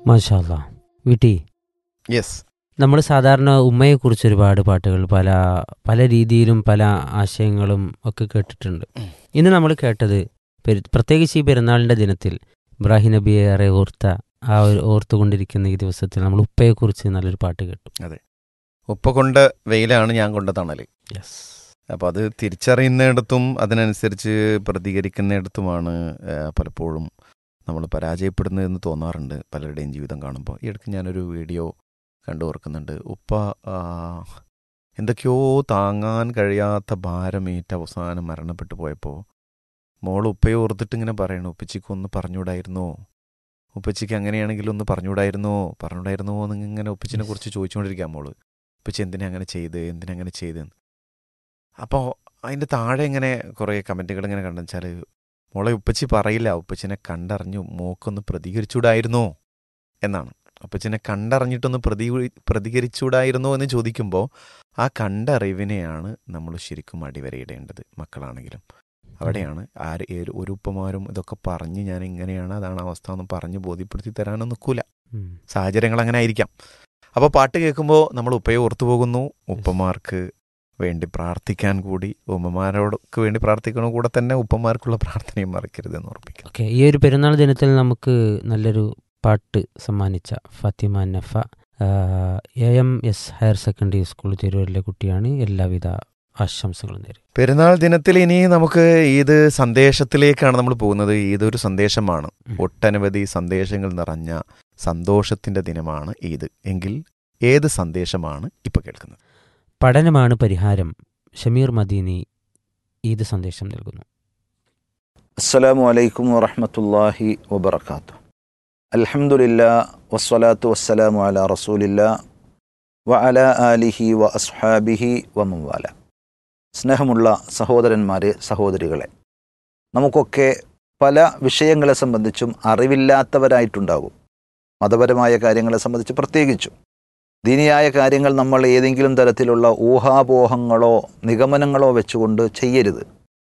മാഷാല്ല വീട്ടി യെസ് നമ്മൾ സാധാരണ ഉമ്മയെക്കുറിച്ച് ഒരുപാട് പാട്ടുകൾ പല പല രീതിയിലും പല ആശയങ്ങളും ഒക്കെ കേട്ടിട്ടുണ്ട് ഇന്ന് നമ്മൾ കേട്ടത് പെരു- പ്രത്യേകിച്ച് ഈ പെരുന്നാളിൻ്റെ ദിനത്തിൽ ഇബ്രാഹിം നബിയെ ഏറെ ഓർത്ത ആ ഒരു ഓർത്തുകൊണ്ടിരിക്കുന്ന ഈ ദിവസത്തിൽ നമ്മൾ ഉപ്പയെക്കുറിച്ച് നല്ലൊരു പാട്ട് കേട്ടു ഉപ്പ കൊണ്ട വെയിലാണ് ഞാൻ കൊണ്ട തണല് യെസ് അപ്പോൾ അത് തിരിച്ചറിയുന്നിടത്തും അതിനനുസരിച്ച് പ്രതികരിക്കുന്നിടത്തുമാണ് ആ, പലപ്പോഴും നമ്മൾ പരാജയപ്പെടുന്നതെന്ന് തോന്നാറുണ്ട് പലരുടെയും ജീവിതം കാണുമ്പോൾ ഈ ഇടയ്ക്ക് ഞാനൊരു വീഡിയോ കണ്ടു ഓർക്കുന്നുണ്ട് ഉപ്പ ആ, എന്തൊക്കെയോ താങ്ങാൻ കഴിയാത്ത ഭാരമേറ്റ് അവസാനം മരണപ്പെട്ടു പോയപ്പോൾ മോൾ ഉപ്പയെ ഓർത്തിട്ട് ഇങ്ങനെ പറയണു ഉപ്പച്ചിക്ക് ഒന്ന് പറഞ്ഞുകൂടായിരുന്നോ ഉപ്പച്ചിക്ക് അങ്ങനെയാണെങ്കിൽ ഒന്ന് പറഞ്ഞുകൂടായിരുന്നോ പറഞ്ഞുകൂടായിരുന്നോ എന്ന് ഇങ്ങനെ ഉപ്പച്ചിനെ കുറിച്ച് ചോദിച്ചുകൊണ്ടിരിക്കാം മോള് ഉപ്പച്ചി എന്തിനാ അങ്ങനെ ചെയ്ത് എന്തിനാ അങ്ങനെ ചെയ്തെന്ന് അപ്പോൾ അതിൻ്റെ താഴെ ഇങ്ങനെ കുറേ കമൻറ്റുകൾ ഇങ്ങനെ കണ്ടെച്ചാൽ മോളെ ഉപ്പച്ചി പറയില്ല ഉപ്പച്ചിനെ കണ്ടറിഞ്ഞു മോക്കൊന്ന് പ്രതികരിച്ചൂടായിരുന്നോ എന്നാണ് ഉപ്പച്ചിനെ കണ്ടറിഞ്ഞിട്ടൊന്ന് പ്രതി പ്രതികരിച്ചൂടായിരുന്നോ എന്ന് ചോദിക്കുമ്പോൾ ആ കണ്ടറിവിനെയാണ് നമ്മൾ ശരിക്കും അടിവരയിടേണ്ടത് മക്കളാണെങ്കിലും അവിടെയാണ് ആര് ഏത് ഒരു ഉപ്പമാരും ഇതൊക്കെ പറഞ്ഞ് ഞാൻ ഇങ്ങനെയാണ് അതാണ് അവസ്ഥ എന്ന് പറഞ്ഞ് ബോധ്യപ്പെടുത്തി തരാനൊന്നും നിൽക്കൂല ഉം. സാഹചര്യങ്ങൾ അങ്ങനെ ആയിരിക്കാം അപ്പോൾ പാട്ട് കേൾക്കുമ്പോൾ നമ്മൾ ഉപ്പയെ ഓർത്തു പോകുന്നു ഉപ്പമാർക്ക് വേണ്ടി പ്രാർത്ഥിക്കാൻ കൂടി ഉമ്മമാരോടൊക്കെ വേണ്ടി പ്രാർത്ഥിക്കണ കൂടെ തന്നെ ഉപ്പമാർക്കുള്ള പ്രാർത്ഥനയും മറക്കരുത് എന്ന് ഓർപ്പിക്കണം ഓക്കെ ഈ ഒരു പെരുന്നാൾ ദിനത്തിൽ നമുക്ക് നല്ലൊരു പാട്ട് സമ്മാനിച്ച Fathima Nafa A M S higher secondary school തിരൂരിലെ കുട്ടിയാണ് എല്ലാവിധ ആശംസകളും നേരും പെരുന്നാൾ ദിനത്തിൽ ഇനി നമുക്ക് ഈദ് സന്ദേശത്തിലേക്കാണ് നമ്മൾ പോകുന്നത് ഈദ് ഒരു സന്ദേശമാണ് ഉം. ഒട്ടനവധി സന്ദേശങ്ങൾ നിറഞ്ഞ സന്തോഷത്തിന്റെ ദിനമാണ് ഈദ് എങ്കിൽ ഏത് സന്ദേശമാണ് ഇപ്പൊ കേൾക്കുന്നത് പഠനമാണ് പരിഹാരം ഷമീർ മദീനി ഈദ് സന്ദേശം നൽകുന്നു അസ്സലാമു അലൈക്കും വറഹമത്തല്ലാഹി വബർക്കാത്തു അൽഹംദുലില്ലാ വസ്സലാത്തു വസ്സലാമു അല റസൂലില്ലാ വ അല ആലിഹി വ അസ്ഹാബിഹി വ മുവാല സ്നേഹമുള്ള സഹോദരന്മാരെ സഹോദരികളെ നമുക്കൊക്കെ പല വിഷയങ്ങളെ സംബന്ധിച്ചും അറിവില്ലാത്തവരായിട്ടുണ്ടാകും മതപരമായ കാര്യങ്ങളെ സംബന്ധിച്ച് പ്രത്യേകിച്ചും ദീനിയായ കാര്യങ്ങൾ നമ്മൾ ഏതെങ്കിലും തരത്തിലുള്ള ഊഹാപോഹങ്ങളോ നിഗമനങ്ങളോ വെച്ചുകൊണ്ട് ചെയ്യരുത്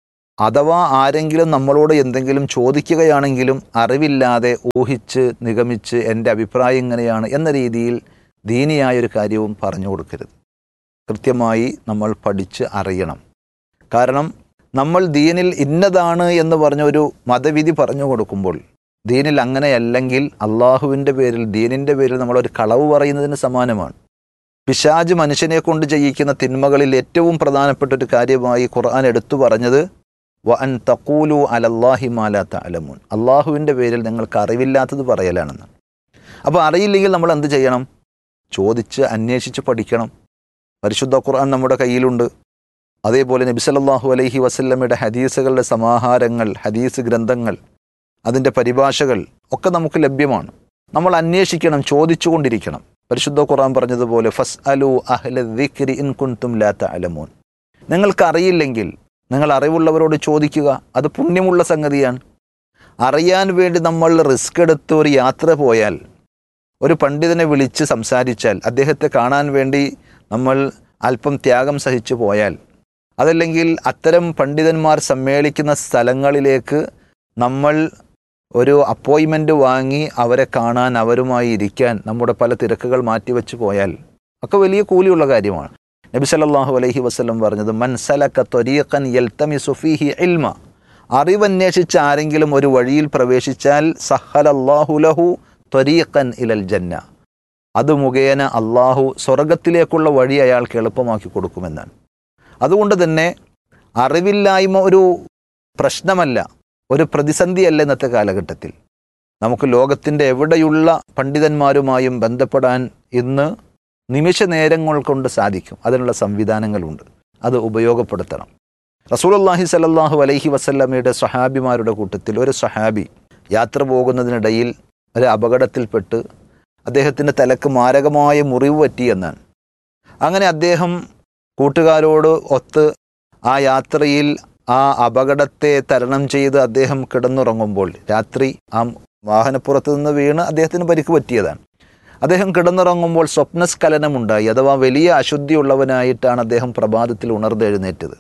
അഥവാ ആരെങ്കിലും നമ്മളോട് എന്തെങ്കിലും ചോദിക്കുകയാണെങ്കിലും അറിവില്ലാതെ ഊഹിച്ച് നിഗമിച്ച് എൻ്റെ അഭിപ്രായം ഇങ്ങനെയാണ് എന്ന രീതിയിൽ ദീനിയായൊരു കാര്യവും പറഞ്ഞു കൊടുക്കരുത് കൃത്യമായി നമ്മൾ പഠിച്ച് അറിയണം കാരണം നമ്മൾ ദീനിൽ ഇന്നതാണ് എന്ന് പറഞ്ഞ ഒരു മതവിധി പറഞ്ഞു കൊടുക്കുമ്പോൾ ദീനിൽ അങ്ങനെയല്ലെങ്കിൽ അള്ളാഹുവിൻ്റെ പേരിൽ ദീനിൻ്റെ പേരിൽ നമ്മളൊരു കളവ് പറയുന്നതിന് സമാനമാണ് പിശാജ് മനുഷ്യനെ കൊണ്ട് ചെയ്യിക്കുന്ന തിന്മകളിൽ ഏറ്റവും പ്രധാനപ്പെട്ട ഒരു കാര്യമായി ഖുർആൻ എടുത്തു പറഞ്ഞത് വ അൻ തക്കൂലു അലല്ലാഹി മാലാ തഅലമൂൻ അള്ളാഹുവിൻ്റെ പേരിൽ നിങ്ങൾക്ക് അറിവില്ലാത്തത് പറയലാണെന്ന് അപ്പോൾ അറിയില്ലെങ്കിൽ നമ്മൾ എന്ത് ചെയ്യണം ചോദിച്ച് അന്വേഷിച്ച് പഠിക്കണം പരിശുദ്ധ ഖുർആൻ നമ്മുടെ കയ്യിലുണ്ട് അതേപോലെ നബി സല്ലല്ലാഹു അലൈഹി വസല്ലമയുടെ ഹദീസുകളുടെ സമാഹാരങ്ങൾ ഹദീസ് ഗ്രന്ഥങ്ങൾ അതിൻ്റെ പരിഭാഷകൾ ഒക്കെ നമുക്ക് ലഭ്യമാണ് നമ്മൾ അന്വേഷിക്കണം ചോദിച്ചുകൊണ്ടിരിക്കണം പരിശുദ്ധ ഖുർആൻ പറഞ്ഞതുപോലെ ഫസ് അലു അഹ്ല ദിക്രി ഇൻ കുൻതും ലാ തഅലമൂൻ നിങ്ങൾക്ക് അറിയില്ലെങ്കിൽ നിങ്ങൾ അറിവുള്ളവരോട് ചോദിക്കുക അത് പുണ്യമുള്ള സംഗതിയാണ് അറിയാൻ വേണ്ടി നമ്മൾ റിസ്ക് എടുത്ത് ഒരു യാത്ര പോയാൽ ഒരു പണ്ഡിതനെ വിളിച്ച് സംസാരിച്ചാൽ അദ്ദേഹത്തെ കാണാൻ വേണ്ടി നമ്മൾ അല്പം ത്യാഗം സഹിച്ചു പോയാൽ അതല്ലെങ്കിൽ അത്തരം പണ്ഡിതന്മാർ സമ്മേളിക്കുന്ന സ്ഥലങ്ങളിലേക്ക് നമ്മൾ ഒരു അപ്പോയിൻമെൻ്റ് വാങ്ങി അവരെ കാണാൻ അവരുമായി ഇരിക്കാൻ നമ്മുടെ പല തിരക്കുകൾ മാറ്റിവെച്ച് പോയാൽ ഒക്കെ വലിയ കൂലിയുള്ള കാര്യമാണ് നബി സല്ലല്ലാഹു അലൈഹി വസല്ലം പറഞ്ഞത് മൻസലക ത്വരീഖൻ യൽതമിസു ഫീഹി ഇൽമ അറിവന്വേഷിച്ച് ആരെങ്കിലും ഒരു വഴിയിൽ പ്രവേശിച്ചാൽ സഹലല്ലാഹു ലഹു ത്വരീഖൻ ഇലൽ ജന്ന അത് മുഖേന അള്ളാഹു സ്വർഗത്തിലേക്കുള്ള വഴി അയാൾക്ക് എളുപ്പമാക്കി കൊടുക്കുമെന്നാണ് അതുകൊണ്ട് തന്നെ അറിവില്ലായ്മ ഒരു പ്രശ്നമല്ല ഒരു പ്രതിസന്ധിയല്ല ഇന്നത്തെ കാലഘട്ടത്തിൽ നമുക്ക് ലോകത്തിൻ്റെ എവിടെയുള്ള പണ്ഡിതന്മാരുമായും ബന്ധപ്പെടാൻ ഇന്ന് നിമിഷ നേരങ്ങൾ കൊണ്ട് സാധിക്കും അതിനുള്ള സംവിധാനങ്ങളുണ്ട് അത് ഉപയോഗപ്പെടുത്തണം റസൂലുള്ളാഹി സല്ലല്ലാഹു അലൈഹി വസല്ലമയുടെ സ്വഹാബിമാരുടെ കൂട്ടത്തിൽ ഒരു സ്വഹാബി യാത്ര പോകുന്നതിനിടയിൽ ഒരു അപകടത്തിൽപ്പെട്ട് അദ്ദേഹത്തിൻ്റെ തലക്ക് മാരകമായ മുറിവ് പറ്റിയെന്നാണ് അങ്ങനെ അദ്ദേഹം കൂട്ടുകാരോട് ഒത്ത് ആ യാത്രയിൽ ആ അപകടത്തെ തരണം ചെയ്ത് അദ്ദേഹം കിടന്നുറങ്ങുമ്പോൾ രാത്രി ആ വാഹനപ്പുറത്ത് നിന്ന് വീണ് അദ്ദേഹത്തിന് പരിക്ക് പറ്റിയതാണ് അദ്ദേഹം കിടന്നുറങ്ങുമ്പോൾ സ്വപ്നസ്ഖലനമുണ്ടായി അഥവാ വലിയ അശുദ്ധിയുള്ളവനായിട്ടാണ് അദ്ദേഹം പ്രഭാതത്തിൽ ഉണർന്നെഴുന്നേറ്റത്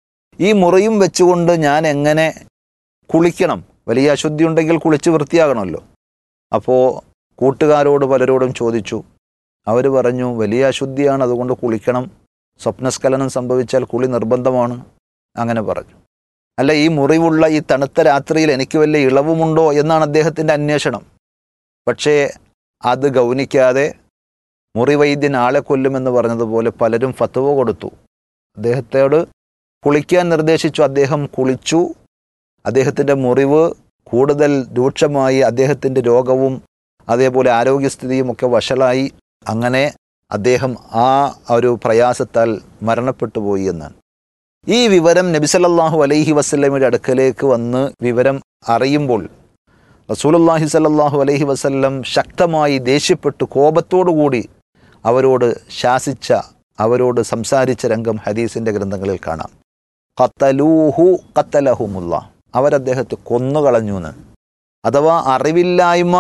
ഈ മുറിയും വെച്ചുകൊണ്ട് ഞാൻ എങ്ങനെ കുളിക്കണം വലിയ അശുദ്ധി ഉണ്ടെങ്കിൽ കുളിച്ച് വൃത്തിയാകണമല്ലോ അപ്പോൾ കൂട്ടുകാരോട് പലരോടും ചോദിച്ചു അവർ പറഞ്ഞു വലിയ അശുദ്ധിയാണ് അതുകൊണ്ട് കുളിക്കണം സ്വപ്നസ്ഖലനം സംഭവിച്ചാൽ കുളി നിർബന്ധമാണ് അങ്ങനെ പറഞ്ഞു അല്ല ഈ മുറിവുള്ള ഈ തണുത്ത രാത്രിയിൽ എനിക്ക് വല്ല ഇളവുമുണ്ടോ എന്നാണ് അദ്ദേഹത്തിൻ്റെ അന്വേഷണം പക്ഷേ അത് ഗൗനിക്കാതെ മുറിവൈദ്യൻ ആളെ കൊല്ലുമെന്ന് പറഞ്ഞതുപോലെ പലരും ഫത്തുവ കൊടുത്തു അദ്ദേഹത്തോട് കുളിക്കാൻ നിർദ്ദേശിച്ചു അദ്ദേഹം കുളിച്ചു അദ്ദേഹത്തിൻ്റെ മുറിവ് കൂടുതൽ രൂക്ഷമായി അദ്ദേഹത്തിൻ്റെ രോഗവും അതേപോലെ ആരോഗ്യസ്ഥിതിയും ഒക്കെ വഷളായി അങ്ങനെ അദ്ദേഹം ആ ഒരു പ്രയാസത്താൽ മരണപ്പെട്ടു പോയി എന്നാണ് ഈ വിവരം നബിസല്ലാഹു അലൈഹി വസ്ല്ലമയുടെ അടുക്കലേക്ക് വന്ന് വിവരം അറിയുമ്പോൾ റസൂലുല്ലാഹി സല്ലാഹു അലൈഹി വസല്ലം ശക്തമായി ദേഷ്യപ്പെട്ടു കോപത്തോടുകൂടി അവരോട് ശാസിച്ച അവരോട് സംസാരിച്ച രംഗം ഹദീസിൻ്റെ ഗ്രന്ഥങ്ങളിൽ കാണാം ഖത്തലൂഹു ഖത്തലഹുമുല്ല അവരദ്ദേഹത്തെ കൊന്നുകളഞ്ഞു എന്ന് അഥവാ അറിവില്ലായ്മ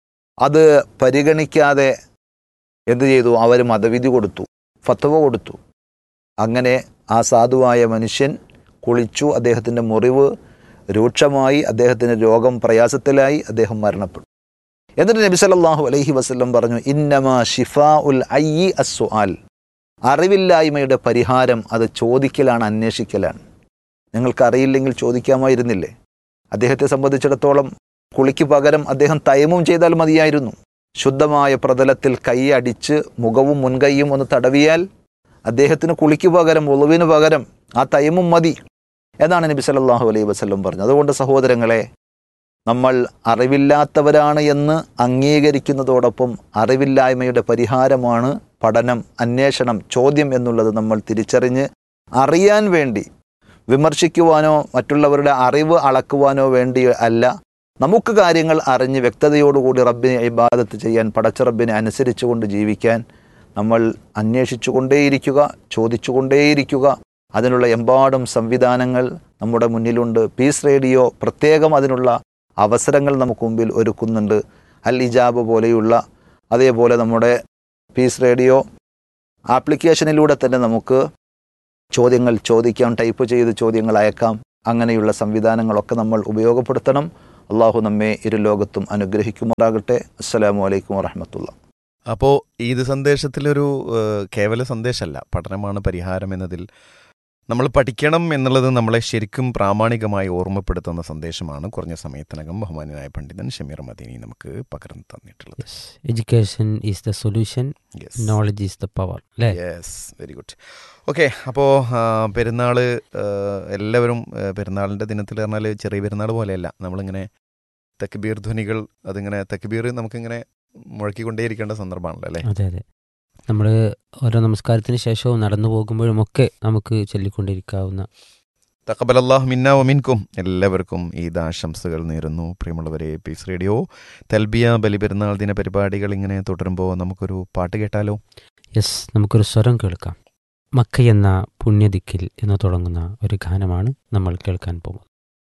അത് പരിഗണിക്കാതെ എന്തു ചെയ്തു അവർ മതവിധി കൊടുത്തു ഫത്വ കൊടുത്തു അങ്ങനെ ആ സാധുവായ മനുഷ്യൻ കുളിച്ചു അദ്ദേഹത്തിൻ്റെ മുറിവ് രൂക്ഷമായി അദ്ദേഹത്തിൻ്റെ രോഗം പ്രയാസത്തിലായി അദ്ദേഹം മരണപ്പെട്ടു എന്നിട്ട് നബി സല്ലല്ലാഹു അലൈഹി വസല്ലം പറഞ്ഞു ഇന്നമാ ഷിഫാ ഉൽ അയ്യി അസ്സുആൽ അറിവില്ലായ്മയുടെ പരിഹാരം അത് ചോദിക്കലാണ് അന്വേഷിക്കലാണ് നിങ്ങൾക്കറിയില്ലെങ്കിൽ ചോദിക്കാമായിരുന്നില്ലേ അദ്ദേഹത്തെ സംബന്ധിച്ചിടത്തോളം കുളിക്ക് പകരം അദ്ദേഹം തയമും ചെയ്താൽ മതിയായിരുന്നു ശുദ്ധമായ പ്രതലത്തിൽ കൈ അടിച്ച് മുഖവും മുൻകൈയും ഒന്ന് തടവിയാൽ അദ്ദേഹത്തിന് കുളിക്ക് പകരം ഒളിവിന് പകരം ആ തയമും മതി എന്നാണ് നബി സല്ലല്ലാഹു അലൈഹി വസല്ലം പറഞ്ഞത് അതുകൊണ്ട് സഹോദരങ്ങളെ നമ്മൾ അറിവില്ലാത്തവരാണ് എന്ന് അംഗീകരിക്കുന്നതോടൊപ്പം അറിവില്ലായ്മയുടെ പരിഹാരമാണ് പഠനം അന്വേഷണം ചോദ്യം എന്നുള്ളത് നമ്മൾ തിരിച്ചറിഞ്ഞ് അറിയാൻ വേണ്ടി വിമർശിക്കുവാനോ മറ്റുള്ളവരുടെ അറിവ് അളക്കുവാനോ വേണ്ടി അല്ല നമുക്ക് കാര്യങ്ങൾ അറിഞ്ഞ് വ്യക്തതയോടുകൂടി റബ്ബിനെ ഇബാദത്ത് ചെയ്യാൻ പടച്ച റബ്ബിനെ അനുസരിച്ചുകൊണ്ട് ജീവിക്കാൻ നമ്മൾ അന്വേഷിച്ചു കൊണ്ടേയിരിക്കുക ചോദിച്ചു കൊണ്ടേയിരിക്കുക അതിനുള്ള എമ്പാടും സംവിധാനങ്ങൾ നമ്മുടെ മുന്നിലുണ്ട് പീസ് റേഡിയോ പ്രത്യേകം അതിനുള്ള അവസരങ്ങൾ നമുക്ക് മുമ്പിൽ ഒരുക്കുന്നുണ്ട് അൽ ഇജാബ് പോലെയുള്ള അതേപോലെ നമ്മുടെ പീസ് റേഡിയോ ആപ്ലിക്കേഷനിലൂടെ തന്നെ നമുക്ക് ചോദ്യങ്ങൾ ചോദിക്കാം ടൈപ്പ് ചെയ്ത് ചോദ്യങ്ങൾ അയക്കാം അങ്ങനെയുള്ള സംവിധാനങ്ങളൊക്കെ നമ്മൾ ഉപയോഗപ്പെടുത്തണം അള്ളാഹു നമ്മെ ഇരു ലോകത്തും അനുഗ്രഹിക്കുമാറാകട്ടെ അസ്സലാമു അലൈക്കും വറഹമത്തുള്ള അപ്പോൾ ഈദ് സന്ദേശത്തിലൊരു ഏഹ്, കേവല സന്ദേശമല്ല പഠനമാണ് പരിഹാരം എന്നതിൽ നമ്മൾ പഠിക്കണം എന്നുള്ളത് നമ്മളെ ശരിക്കും പ്രാമാണികമായി ഓർമ്മപ്പെടുത്തുന്ന സന്ദേശമാണ് കുറഞ്ഞ സമയത്തിനകം ബഹുമാനായ പണ്ഡിതൻ ഷമീർ മദീനി നമുക്ക് പകർന്നു തന്നിട്ടുള്ളത് yes education is the solution knowledge is the power അല്ലേ യെസ് വെരി ഗുഡ് ഓക്കെ അപ്പോൾ പെരുന്നാൾ എല്ലാവരും ആ, പെരുന്നാളിൻ്റെ ദിനത്തിൽ പറഞ്ഞാൽ ചെറിയ പെരുന്നാൾ പോലെയല്ല നമ്മളിങ്ങനെ തക്ബീർ ധ്വനികൾ അതിങ്ങനെ തക്ബീർ നമുക്കിങ്ങനെ മുഴക്കിക്കൊണ്ടേയിരിക്കേണ്ട സന്ദർഭമാണല്ലോ അല്ലേ അതെ അതെ നമ്മൾ ഓരോ നമസ്കാരത്തിന് ശേഷവും നടന്നു പോകുമ്പോഴും ഒക്കെ നമുക്ക് ചൊല്ലിക്കൊണ്ടിരിക്കാവുന്ന തക്കബലല്ലാഹ് മിന്ന ഒമിൻകും എല്ലാവർക്കും ഈദ് ആശംസകൾ നേരുന്നു പ്രിയമുള്ളവരെ പീസ് റേഡിയോ തൽബിയ ബലിപെരുന്നാൾ ദിന പരിപാടികൾ ഇങ്ങനെ തുടരുമ്പോൾ നമുക്കൊരു പാട്ട് കേട്ടാലോ യെസ് നമുക്കൊരു സ്വരം കേൾക്കാം മക്ക എന്ന പുണ്യദിക്കിൽ എന്ന് തുടങ്ങുന്ന ഒരു ഗാനമാണ് നമ്മൾ കേൾക്കാൻ പോകുന്നത്